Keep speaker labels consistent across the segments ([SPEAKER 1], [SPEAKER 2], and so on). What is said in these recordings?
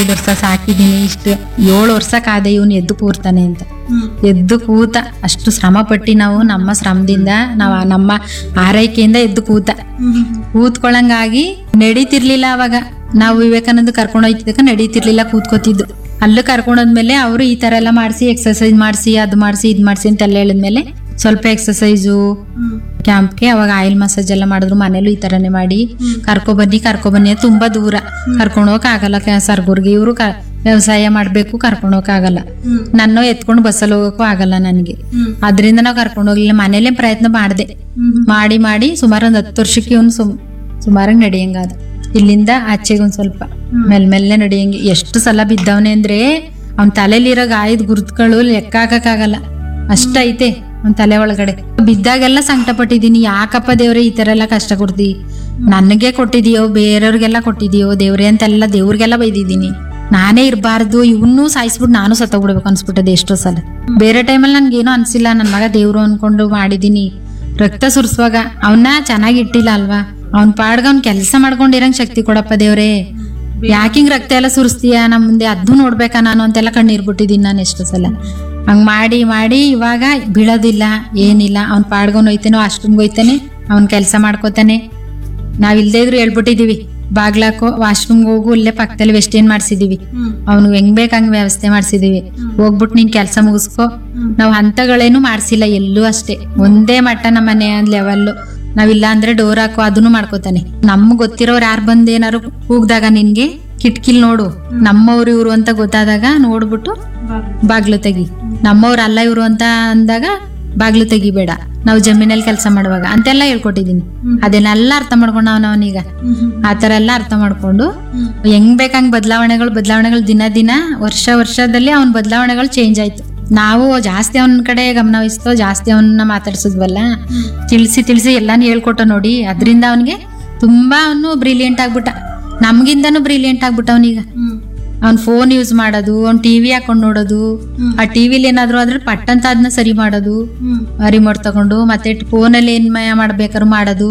[SPEAKER 1] ಐದು ವರ್ಷ ಸಾಕಿದೀನಿ ಇಷ್ಟು ಏಳು ವರ್ಷ ಕಾದೆ ಇವನು ಎದ್ದು ಕೂರ್ತಾನೆ ಅಂತ ಎದ್ದು ಕೂತ ಅಷ್ಟು ಶ್ರಮ ಪಟ್ಟಿ ನಾವು ನಮ್ಮ ಶ್ರಮದಿಂದ ನಾವು ನಮ್ಮ ಆರೈಕೆಯಿಂದ ಎದ್ದು ಕೂತ ಕೂತ್ಕೊಳ್ಳಂಗಾಗಿ ನಡೀತಿರ್ಲಿಲ್ಲ ಅವಾಗ ನಾವು ವಿವೇಕಾನಂದ ಕರ್ಕೊಂಡು ಹೋಯ್ತಿದ್ದಕ್ಕೆ ನಡೀತಿರ್ಲಿಲ್ಲ ಕೂತ್ಕೋತಿದ್ದು ಅಲ್ಲೂ ಕರ್ಕೊಂಡೋದ್ಮೇಲೆ ಅವರು ಈ ತರ ಎಲ್ಲ ಮಾಡಿಸಿ ಎಕ್ಸರ್ಸೈಸ್ ಮಾಡಿಸಿ ಅದು ಮಾಡಿಸಿ ಇದು ಮಾಡಿಸಿ ಅಂತೆಲ್ಲ ಹೇಳಿದ್ಮೇಲೆ ಸ್ವಲ್ಪ ಎಕ್ಸರ್ಸೈಸು ಕ್ಯಾಂಪ್ಗೆ ಅವಾಗ ಆಯಿಲ್ ಮಸಾಜ್ ಎಲ್ಲ ಮಾಡಿದ್ರು ಮನೇಲೂ ಈ ತರನೇ ಮಾಡಿ ಕರ್ಕೊ ಬನ್ನಿ ಕರ್ಕೊ ಬನ್ನಿ ಅಂತ ತುಂಬಾ ದೂರ ಕರ್ಕೊಂಡು ಹೋಗಕ್ ಆಗಲ್ಲ ಕ- ಸರ್ಗುರ್ಗೆ ಇವರು ವ್ಯವಸಾಯ ಮಾಡ್ಬೇಕು ಕರ್ಕೊಂಡು ಹೋಗಕ್ ಆಗಲ್ಲ ನನ್ನ ಎತ್ಕೊಂಡು ಬಸ್ಸಲ್ಲಿ ಹೋಗಕ್ಕೂ ಆಗಲ್ಲ ನನಗೆ ಅದರಿಂದ ನಾವು ಕರ್ಕೊಂಡು ಹೋಗ್ಲಿಲ್ಲ ಮನೇಲೆ ಪ್ರಯತ್ನ ಮಾಡಿದೆ ಮಾಡಿ ಮಾಡಿ ಸುಮಾರು ಒಂದ್ ಹತ್ತು ವರ್ಷಕ್ಕೆ ಇವನು ಸುಮ್ ಸುಮಾರಾಗಿ ನಡೆಯಂಗಾದ ಇಲ್ಲಿಂದ ಆಚೆಗೆ ಒಂದ್ ಸ್ವಲ್ಪ ಮೆಲ್ ಮೆಲ್ಲೆ ನಡೆಯಂಗೆ ಎಷ್ಟು ಸಲ ಬಿದ್ದವನೆ ಅಂದ್ರೆ ಅವ್ನ ತಲೆಲಿರೋ ಗಾಯದ ಗುರುತುಗಳು ಲೆಕ್ಕ ಹಾಕಕ್ಕಾಗಲ್ಲ ಅಷ್ಟೈತೆ ಅವ್ನ ತಲೆ ಒಳಗಡೆ ಬಿದ್ದಾಗೆಲ್ಲ ಸಂಕಟ ಪಟ್ಟಿದೀನಿ ಯಾಕಪ್ಪ ದೇವ್ರೆ ಈ ತರ ಎಲ್ಲ ಕಷ್ಟ ಕೊಡ್ತಿ ನನಗೆ ಕೊಟ್ಟಿದೀಯೋ ಬೇರೆಯವ್ರಿಗೆಲ್ಲ ಕೊಟ್ಟಿದೀಯೋ ದೇವ್ರೆ ಅಂತೆಲ್ಲ ದೇವ್ರಿಗೆಲ್ಲ ಬೈದಿದ್ದೀನಿ ನಾನೇ ಇರಬಾರ್ದು ಇವನ್ನೂ ಸಾಯಿಸ್ಬಿಟ್ಟು ನಾನು ಸತ್ತೋಗ್ಬಿಡ್ಬೇಕು ಅನ್ಸ್ಬಿಟ್ಟದೆ ಎಷ್ಟೋ ಸಲ ಬೇರೆ ಟೈಮಲ್ಲಿ ನನ್ಗೇನೋ ಅನ್ಸಿಲ್ಲ ನನ್ನ ಮಗ ದೇವ್ರು ಅನ್ಕೊಂಡು ಮಾಡಿದೀನಿ ರಕ್ತ ಸುರಿಸುವಾಗ ಅವನ್ನ ಚೆನ್ನಾಗಿ ಇಟ್ಟಿಲ್ಲ ಅಲ್ವಾ ಅವ್ನ್ ಪಾಡ್ಗ ಅವ್ನ್ ಕೆಲಸ ಮಾಡ್ಕೊಂಡಿರಂಗ್ ಶಕ್ತಿ ಕೊಡಪ್ಪ ದೇವ್ರೇ ಯಾಕಿಂಗ್ ರಕ್ತ ಎಲ್ಲ ಸುರಿಸ್ತೀಯ ನಮ್ ಮುಂದೆ ಅದನ್ನು ನೋಡ್ಬೇಕಾ ನಾನು ಅಂತೆಲ್ಲ ಕಣ್ಣೀರ್ ಬಿಟ್ಟಿದ್ದೀನಿ ನಾನು ಎಷ್ಟೋ ಸಲ ಹಂಗ್ ಮಾಡಿ ಮಾಡಿ ಇವಾಗ ಬೀಳೋದಿಲ್ಲ ಏನಿಲ್ಲ ಅವ್ನ್ ಪಾಡ್ಗೊಂಡ್ ಹೋಯ್ತಾನೋ ಅಷ್ಟಂಗ್ ಹೋಯ್ತಾನೆ ಅವ್ನ್ ಕೆಲಸ ಮಾಡ್ಕೋತಾನೆ ನಾವ್ ಇಲ್ದೇ ಇದ್ರು ಹೇಳ್ಬಿಟ್ಟಿದೀವಿ ಬಾಗ್ಲಾಕೋ ವಾಶ್ರೂಮ್ಗೆ ಹೋಗು ಇಲ್ಲೇ ಪಕ್ಕದಲ್ಲಿ ವೆಸ್ಟ್ ಏನ್ ಮಾಡ್ಸಿದೀವಿ ಅವ್ನು ಹೆಂಗ್ ಬೇಕ್ ಹಂಗ್ ವ್ಯವಸ್ಥೆ ಮಾಡ್ಸಿದೀವಿ ಹೋಗ್ಬಿಟ್ಟು ನೀನ್ ಕೆಲಸ ಮುಗಿಸ್ಕೋ ನಾವ್ ಹಂತಗಳೇನು ಮಾಡ್ಸಿಲ್ಲ ಎಲ್ಲೂ ಅಷ್ಟೇ ಒಂದೇ ಮಟ್ಟ ನಮ್ಮ ಮನೆ ಲೆವೆಲ್ಲು ನಾವಿಲ್ಲ ಅಂದ್ರೆ ಡೋರ್ ಹಾಕೋ ಅದನ್ನು ಮಾಡ್ಕೋತಾನೆ ನಮ್ಗ್ ಗೊತ್ತಿರೋರು ಯಾರು ಬಂದ್ ಏನಾರು ಕೂಗ್ದಾಗ ನಿನ್ಗೆ ಕಿಟ್ಕಿಲ್ ನೋಡು ನಮ್ಮವ್ರು ಇವ್ರು ಅಂತ ಗೊತ್ತಾದಾಗ ನೋಡ್ಬಿಟ್ಟು ಬಾಗ್ಲು ತೆಗಿ ನಮ್ಮವ್ರು ಅಲ್ಲ ಇವ್ರು ಅಂತ ಅಂದಾಗ ಬಾಗ್ಲು ತೆಗಿಬೇಡ ನಾವು ಜಮೀನಲ್ಲಿ ಕೆಲಸ ಮಾಡುವಾಗ ಅಂತೆಲ್ಲ ಹೇಳ್ಕೊಟ್ಟಿದೀನಿ ಅದನ್ನೆಲ್ಲ ಅರ್ಥ ಮಾಡ್ಕೊಂಡ ಅವನವನೀಗ ಆ ತರ ಎಲ್ಲ ಅರ್ಥ ಮಾಡ್ಕೊಂಡು ಹೆಂಗ್ ಬೇಕಂಗ್ ಬದಲಾವಣೆಗಳು ಬದಲಾವಣೆಗಳು ದಿನ ದಿನ ವರ್ಷ ವರ್ಷದಲ್ಲಿ ಅವನ ಬದಲಾವಣೆಗಳು ಚೇಂಜ್ ಆಯ್ತು ನಾವು ಜಾಸ್ತಿ ಅವನ ಕಡೆ ಗಮನ ವಹಿಸ್ತೋ ಜಾಸ್ತಿ ಅವನ್ನ ಮಾತಾಡ್ಸಿದ್ವಲ್ಲ ತಿಳಿಸಿ ತಿಳಿಸಿ ಎಲ್ಲಾನು ಹೇಳ್ಕೊಟ್ಟ ನೋಡಿ ಅದರಿಂದ ಅವನಿಗೆ ತುಂಬಾ ಅವನು ಬ್ರಿಲಿಯಂಟ್ ಆಗ್ಬಿಟ್ಟ ನಮ್ಗಿಂದನೂ ಬ್ರಿಲಿಯಂಟ್ ಆಗ್ಬಿಟ್ಟ ಅವನೀಗ ಅವ್ನ್ ಫೋನ್ ಯೂಸ್ ಮಾಡೋದು ಅವ್ನ್ ಟಿವಿ ಹಾಕೊಂಡ್ ನೋಡೋದು ಆ ಟಿವಿಲಿ ಏನಾದ್ರು ಅದ್ರ ಪಟ್ಟಂತ ಅದನ್ನ ಸರಿ ಮಾಡೋದು ರಿಮೋಟ್ ತಗೊಂಡು ಮತ್ತೆ ಫೋನಲ್ಲಿ ಏನ್ ಮಯ ಮಾಡ್ಬೇಕಾದ್ರು ಮಾಡೋದು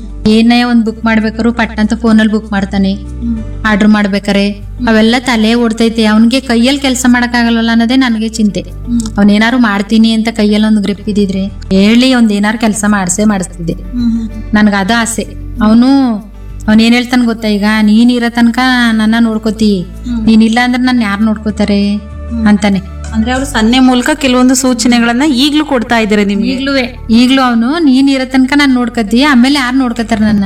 [SPEAKER 1] ಏನೇ ಒಂದ್ ಬುಕ್ ಮಾಡ್ಬೇಕಾದ್ರು ಪಟ್ಟಂತ ಫೋನಲ್ಲಿ ಬುಕ್ ಮಾಡ್ತಾನೆ ಆರ್ಡರ್ ಮಾಡ್ಬೇಕಾರೆ ಅವೆಲ್ಲ ತಲೆ ಓಡ್ತೈತೆ ಅವನಿಗೆ ಕೈಯಲ್ಲಿ ಕೆಲಸ ಆಗಲ್ವಲ್ಲ ಅನ್ನೋದೇ ನನಗೆ ಚಿಂತೆ ಅವನೇನಾರು ಮಾಡ್ತೀನಿ ಅಂತ ಕೈಯಲ್ಲಿ ಒಂದು ಗ್ರಿಪ್ ಇದ್ದಿದ್ರೆ ಹೇಳಿ ಒಂದ್ ಏನಾರು ಕೆಲಸ ಮಾಡ್ಸೇ ಮಾಡಿಸ್ತಿದ್ದೆ ನನ್ಗ ಅದ ಆಸೆ ಅವನು ಅವನ್ ಏನ್ ಹೇಳ್ತಾನ ಗೊತ್ತಾ ಈಗ ನೀನ್ ಇರೋ ತನಕ ನನ್ನ ನೋಡ್ಕೋತಿ ನೀನಿಲ್ಲ ಅಂದ್ರೆ ನನ್ನ ಯಾರು ನೋಡ್ಕೋತಾರೆ ಅಂತಾನೆ
[SPEAKER 2] ಅಂದ್ರೆ ಅವರು ಸನ್ನೆ ಮೂಲಕ ಕೆಲವೊಂದು ಸೂಚನೆಗಳನ್ನ ಈಗ್ಲೂ ಕೊಡ್ತಾ ಇದ್ದಾರೆ ನಿಮ್ಗೆ
[SPEAKER 1] ಈಗ್ಲೂ ಈಗ್ಲೂ ಅವನು ನೀನ್ ಇರೋ ತನಕ ನಾನ್ ನೋಡ್ಕತಿ ಆಮೇಲೆ ಯಾರು ನೋಡ್ಕೋತಾರ ನನ್ನ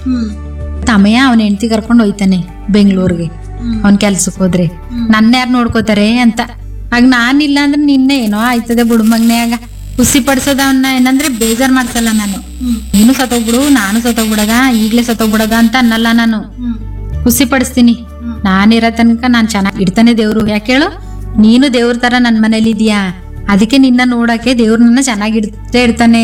[SPEAKER 1] ತಮಯ ಅವನ ಹೆಂಡತಿ ಕರ್ಕೊಂಡು ಹೋಯ್ತಾನೆ ಬೆಂಗಳೂರಿಗೆ ಅವ್ನ್ ಕೆಲ್ಸಕ್ಕೆ ಹೋದ್ರೆ ನನ್ನ ಯಾರು ನೋಡ್ಕೋತಾರೆ ಅಂತ ಆಗ ನಾನಿಲ್ಲ ಅಂದ್ರೆ ನಿನ್ನೆ ಏನೋ ಆಯ್ತದೆ ಬುಡುಮಗ್ನೆ ಆಗ ಖುಷಿ ಪಡಿಸೋದ ಅವನ್ನ ಏನಂದ್ರೆ ಬೇಜಾರ್ ಮಾಡ್ಸಲ್ಲ ನಾನು ನೀನು ಸತ್ತೋಗ್ಬಿಡು ನಾನು ಸತ್ತೋಗ್ಬಿಡದ ಈಗ್ಲೇ ಸತ್ತೋಗ್ಬಿಡದ ಅಂತ ಅನ್ನಲ್ಲ ನಾನು ಖುಷಿ ಪಡಿಸ್ತೀನಿ ನಾನಿರೋ ತನಕ ನಾನ್ ಚೆನ್ನಾಗಿ ಇಡ್ತಾನೆ ದೇವ್ರು ಯಾಕೆ ಹೇಳು ನೀನು ದೇವ್ರ ತರ ನನ್ ಮನೇಲಿ ಇದೀಯಾ ಅದಕ್ಕೆ ನಿನ್ನ ನೋಡಕ್ಕೆ ದೇವ್ರು ನನ್ನ ಚೆನ್ನಾಗಿ ಇಡ್ತೇ ಇಡ್ತಾನೆ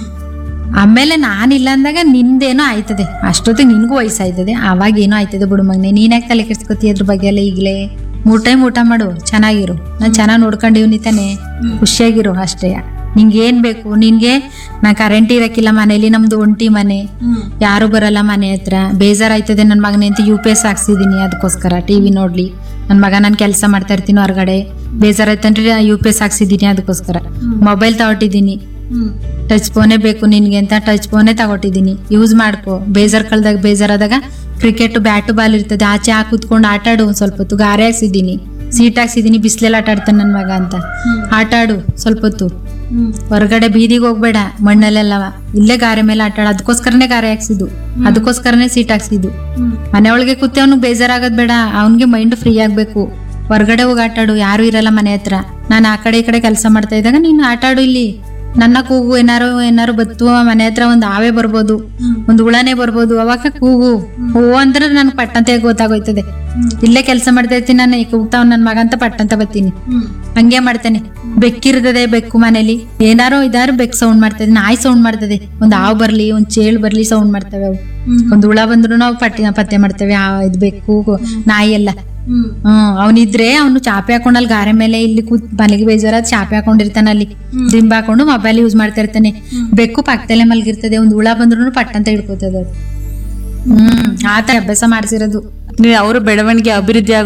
[SPEAKER 1] ಆಮೇಲೆ ನಾನಿಲ್ಲ ಅಂದಾಗ ನಿಂದೇನೋ ಆಯ್ತದೆ ಅಷ್ಟೊತ್ತಿಗೆ ನಿನ್ಗೂ ವಯಸ್ಸಾಯ್ತದೆ ಅವಾಗ ಏನೋ ಆಯ್ತದೆ ಬಿಡು ಮಗನೆ ನೀನ್ ಯಾಕೆ ತಲೆ ಕೆಡ್ಸ್ಕೊತಿ ಅದ್ರ ಬಗ್ಗೆ ಎಲ್ಲ ಈಗಲೇ ಮೂರ್ ಟೈಮ್ ಊಟ ಮಾಡು ಚೆನ್ನಾಗಿರು ನಾನ್ ಚೆನ್ನಾಗಿ ನೋಡ್ಕೊಂಡಿವ್ನಿ ತಾನೆ ಖುಷಿಯಾಗಿರು ಅಷ್ಟೇ ನಿಂಗೆ ಏನ್ ಬೇಕು ನಿನ್ಗೆ ನಾ ಕರೆಂಟ್ ಇರಕ್ಕಿಲ್ಲ ಮನೇಲಿ ನಮ್ದು ಒಂಟಿ ಮನೆ ಯಾರು ಬರಲ್ಲ ಮನೆ ಹತ್ರ ಬೇಜಾರಾಯ್ತದೆ ನನ್ನ ಮಗನೇ ಅಂತ ಯು ಪಿ ಎಸ್ ಹಾಕ್ಸಿದೀನಿ ಅದಕ್ಕೋಸ್ಕರ ಟಿವಿ ನೋಡ್ಲಿ ನನ್ನ ಮಗ ನಾನು ಕೆಲಸ ಮಾಡ್ತಾ ಇರ್ತೀನಿ ಹೊರಗಡೆ ಬೇಜಾರಾಯ್ತಂದ್ರೆ ಯು ಪಿ ಎಸ್ ಹಾಕ್ಸಿದೀನಿ ಅದಕ್ಕೋಸ್ಕರ ಮೊಬೈಲ್ ತಗೊಟ್ಟಿದ್ದೀನಿ ಟಚ್ ಫೋನೇ ಬೇಕು ನಿನ್ಗೆ ಅಂತ ಟಚ್ ಫೋನೇ ತಗೊಟ್ಟಿದ್ದೀನಿ ಯೂಸ್ ಮಾಡ್ಕೋ ಬೇಜಾರ್ ಕಳ್ದಾಗ ಬೇಜಾರಾದಾಗ ಕ್ರಿಕೆಟ್ ಬ್ಯಾಟ್ ಬಾಲ್ ಇರ್ತದೆ ಆಚೆ ಹಾಕಿ ಕುತ್ಕೊಂಡು ಆಟ ಆಡು ಒಂದ್ ಸ್ವಲ್ಪ ಹೊತ್ತು ಗಾರೆ ಹಾಕ್ಸಿದ್ದೀನಿ ಸೀಟ್ ಹಾಕ್ಸಿದ್ದೀನಿ ಬಿಸಿಲೆಲ್ಲ ಆಟ ಆಡ್ತಾನೆ ನನ್ನ ಮಗ ಅಂತ ಆಟ ಆಡು ಸ್ವಲ್ಪ ಹೊತ್ತು ಹೊರಗಡೆ ಬೀದಿಗೆ ಹೋಗ್ಬೇಡ ಮಣ್ಣಲ್ಲೆಲ್ಲವ ಇಲ್ಲೇ ಗಾರೆ ಮೇಲೆ ಆಟ ಆಡ ಅದಕ್ಕೋಸ್ಕರನೇ ಗಾರೆ ಹಾಕ್ಸಿದ್ದು ಅದಕ್ಕೋಸ್ಕರನೇ ಸೀಟ್ ಹಾಕ್ಸಿದ್ದು ಮನೆ ಒಳಗೆ ಕೂತಿ ಅವ್ನಿಗೆ ಬೇಜಾರಾಗೋದ್ ಬೇಡ ಅವನಿಗೆ ಮೈಂಡ್ ಫ್ರೀ ಆಗ್ಬೇಕು ಹೊರಗಡೆ ಹೋಗಿ ಆಟ ಆಡು ಯಾರು ಇರಲ್ಲ ಮನೆ ಹತ್ರ ನಾನು ಆ ಕಡೆ ಈ ಕಡೆ ಕೆಲಸ ಮಾಡ್ತಾ ಇದ್ದಾಗ ನೀನು ಆಟ ಆಡು ಇಲ್ಲಿ ನನ್ನ ಕೂಗು ಏನಾರು ಏನಾರು ಬತ್ತು ಮನೆ ಹತ್ರ ಒಂದು ಆವೆ ಬರ್ಬೋದು ಒಂದು ಹುಳನೇ ಬರ್ಬೋದು ಅವಾಗ ಕೂಗು ಹೂ ಅಂದ್ರೆ ನನ್ಗೆ ಪಟ್ಟಂತ ಗೊತ್ತಾಗೋಯ್ತದೆ ಇಲ್ಲೇ ಕೆಲಸ ಮಾಡ್ತಾ ಇರ್ತೀನಿ ನಾನು ಕೂಗ್ತಾವ್ ನನ್ ಮಗ ಅಂತ ಪಟ್ಟಂತ ಬರ್ತೀನಿ ಹಂಗೆ ಮಾಡ್ತೇನೆ ಬೆಕ್ಕಿರ್ತದೆ ಬೆಕ್ಕು ಮನೇಲಿ ಏನಾರೋ ಇದಾರು ಬೆಕ್ ಸೌಂಡ್ ಮಾಡ್ತದೆ ನಾಯಿ ಸೌಂಡ್ ಮಾಡ್ತದೆ ಒಂದ್ ಹಾವು ಬರ್ಲಿ ಒಂದ್ ಚೇಳು ಬರ್ಲಿ ಸೌಂಡ್ ಮಾಡ್ತವೆ ಅವು ಒಂದ್ ಹುಳ ಬಂದ್ರು ನಾವು ಪಟ್ಟಿ ಪತ್ತೆ ಮಾಡ್ತೇವೆ ಆ ಇದ್ ಬೆಕ್ಕು ನಾಯಿ ಎಲ್ಲ ಹ್ಮ್ ಅವನಿದ್ರೆ ಅವನು ಚಾಪೆ ಹಾಕೊಂಡಲ್ಲಿ ಗಾರೆ ಮೇಲೆ ಇಲ್ಲಿ ಕೂತ್ ಮನೆಗೆ ಬೇಜಾರಾದ್ ಚಾಪೆ ಹಾಕೊಂಡಿರ್ತಾನೆ ಅಲ್ಲಿ ದಿಂಬ ಹಾಕೊಂಡು ಮೊಬೈಲ್ ಯೂಸ್ ಮಾಡ್ತಾ ಇರ್ತಾನೆ ಬೆಕ್ಕು ಪಕ್ಕದಲ್ಲೇ ಮಲಗಿರ್ತದೆ ಒಂದ್ ಹುಳ ಬಂದ್ರು ಪಟ್ಟಂತ ಹಿಡ್ಕೋತದೆ ಅದು ಹ್ಮ್ ಆತ ಅಭ್ಯಾಸ ಮಾಡ್ಸಿರೋದು
[SPEAKER 2] ನೀವು ಅವ್ರ ಬೆಳವಣಿಗೆ ಅಭಿವೃದ್ಧಿ